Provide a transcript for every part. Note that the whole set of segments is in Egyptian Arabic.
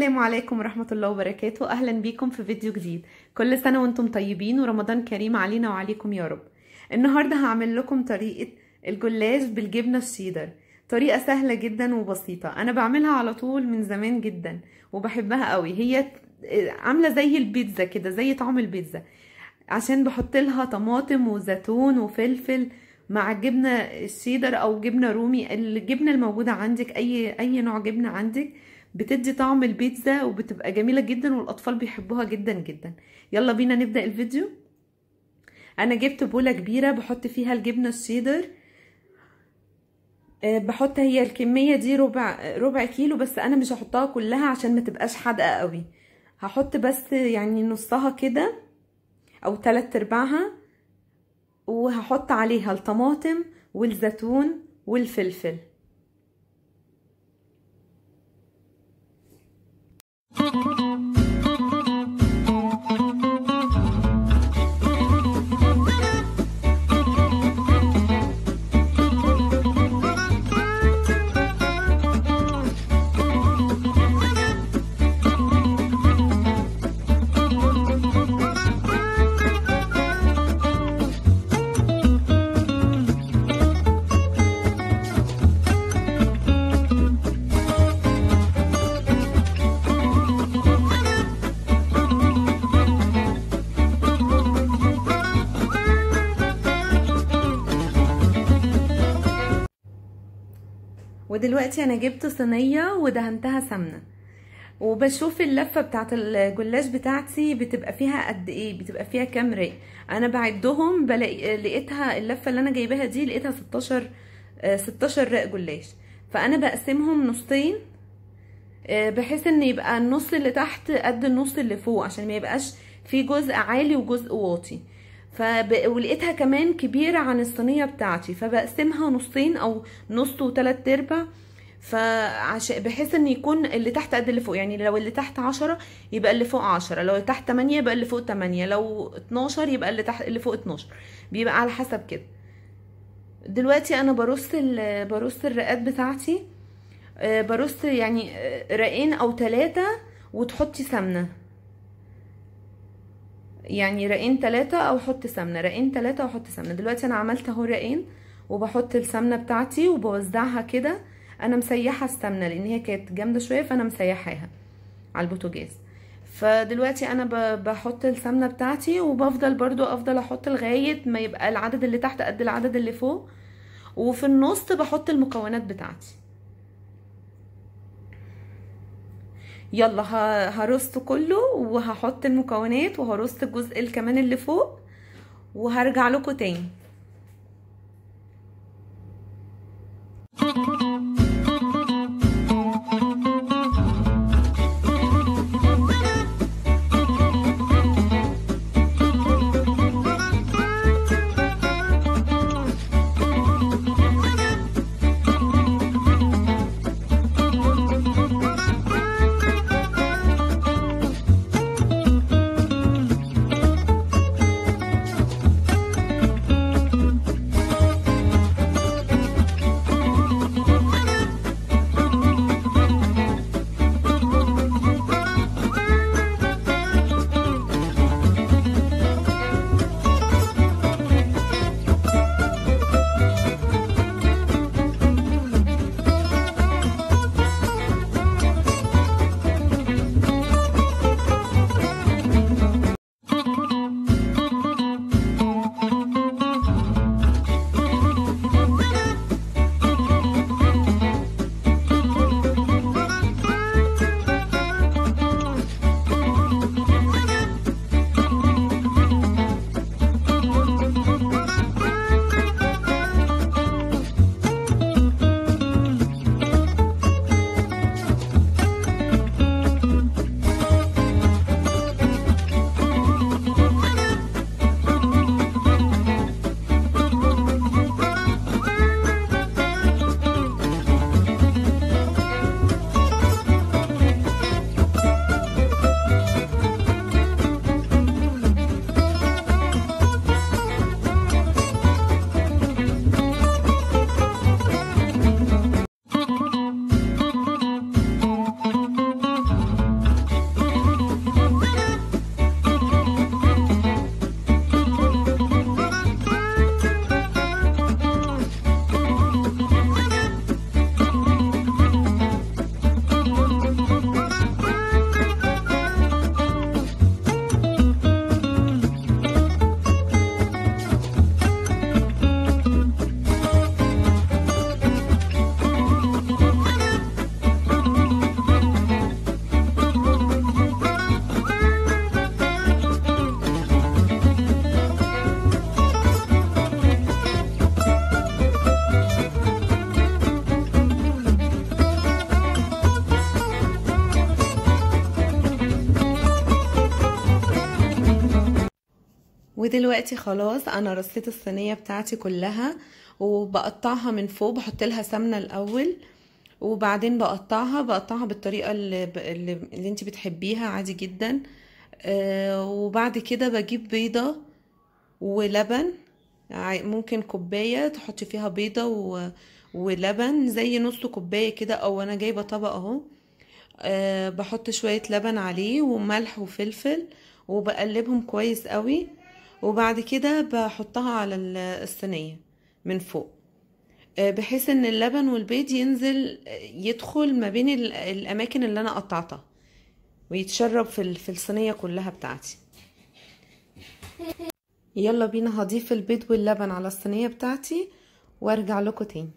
السلام عليكم ورحمة الله وبركاته أهلا بيكم في فيديو جديد كل سنة وانتم طيبين ورمضان كريم علينا وعليكم يا رب النهاردة هعمل لكم طريقة الجلاش بالجبنة الشيدر طريقة سهلة جدا وبسيطة أنا بعملها على طول من زمان جدا وبحبها قوي هي عاملة زي البيتزا كده زي طعم البيتزا عشان بحط لها طماطم وزيتون وفلفل مع الجبنة الشيدر أو جبنة رومي الجبنة الموجودة عندك أي أي نوع جبنة عندك بتدي طعم البيتزا وبتبقى جميلة جدا والأطفال بيحبوها جدا جدا يلا بينا نبدأ الفيديو أنا جبت بولة كبيرة بحط فيها الجبنة الشيدر بحط هي الكمية دي ربع ربع كيلو بس أنا مش هحطها كلها عشان ما تبقاش حادقة قوي هحط بس يعني نصها كده أو تلات أرباعها وهحط عليها الطماطم والزيتون والفلفل ودلوقتي انا جبت صينيه ودهنتها سمنه وبشوف اللفه بتاعت الجلاش بتاعتي بتبقى فيها قد ايه بتبقى فيها كام رق انا بعدهم بلاقي لقيتها اللفه اللي انا جايباها دي لقيتها 16 16 رق جلاش فانا بقسمهم نصين بحيث ان يبقى النص اللي تحت قد النص اللي فوق عشان ما يبقاش في جزء عالي وجزء واطي فب... ولقيتها كمان كبيرة عن الصينية بتاعتي فبقسمها نصين او نص وتلات ارباع فعش... بحيث ان يكون اللي تحت قد اللي فوق يعني لو اللي تحت عشرة يبقى اللي فوق عشرة لو اللي تحت تمانية يبقى اللي فوق تمانية لو اتناشر يبقى اللي تحت اللي فوق اتناشر بيبقى على حسب كده دلوقتي انا برص ال... برص الرقات بتاعتي برص يعني رقين او تلاتة وتحطي سمنه يعني رقين تلاتة او حط سمنة رقين تلاتة او حط سمنة دلوقتي انا عملت اهو رقين وبحط السمنة بتاعتي وبوزعها كده انا مسيحة السمنة لان هي كانت جامدة شوية فانا مسيحاها على البوتاجاز فدلوقتي انا بحط السمنة بتاعتي وبفضل برضو افضل احط لغاية ما يبقى العدد اللي تحت قد العدد اللي فوق وفي النص بحط المكونات بتاعتي يلا هرص كله وهحط المكونات وهرص الجزء كمان اللي فوق وهرجع لكم تاني ودلوقتي خلاص انا رصيت الصينيه بتاعتي كلها وبقطعها من فوق بحط لها سمنه الاول وبعدين بقطعها بقطعها بالطريقه اللي, اللي, اللي انت بتحبيها عادي جدا آه وبعد كده بجيب بيضه ولبن ممكن كوبايه تحطي فيها بيضه و... ولبن زي نص كوبايه كده او انا جايبه طبق اهو أه بحط شويه لبن عليه وملح وفلفل وبقلبهم كويس قوي وبعد كده بحطها على الصينيه من فوق أه بحيث ان اللبن والبيض ينزل يدخل ما بين الاماكن اللي انا قطعتها ويتشرب في في الصينيه كلها بتاعتي يلا بينا هضيف البيض واللبن على الصينيه بتاعتي وارجع لكم تاني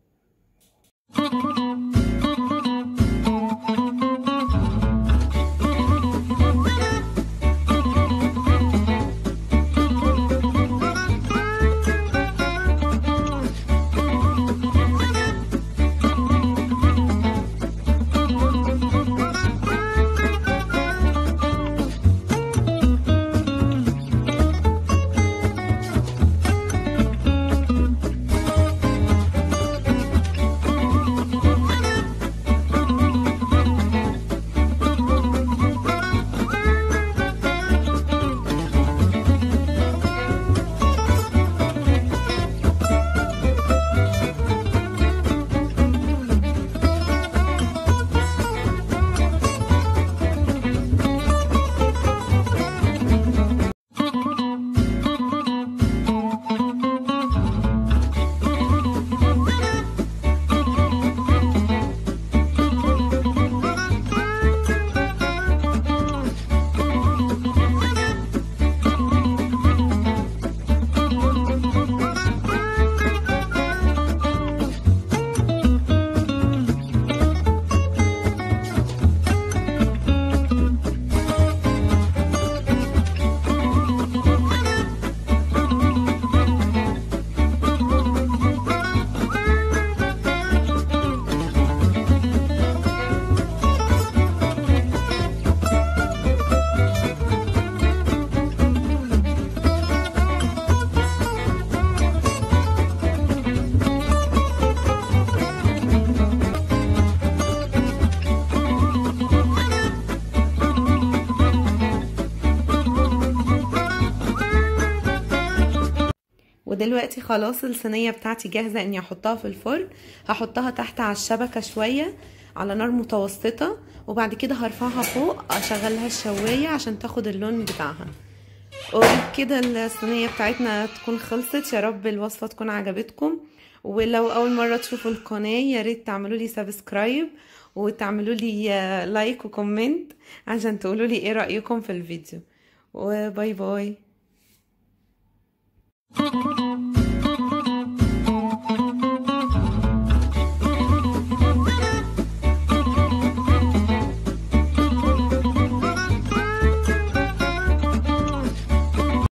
ودلوقتي خلاص الصينيه بتاعتي جاهزه اني احطها في الفرن هحطها تحت على الشبكه شويه على نار متوسطه وبعد كده هرفعها فوق اشغلها الشوايه عشان تاخد اللون بتاعها وبكده الصينيه بتاعتنا تكون خلصت يا رب الوصفه تكون عجبتكم ولو اول مره تشوفوا القناه يا ريت تعملوا لي سبسكرايب وتعملوا لي لايك وكومنت عشان تقولوا لي ايه رايكم في الفيديو وباي باي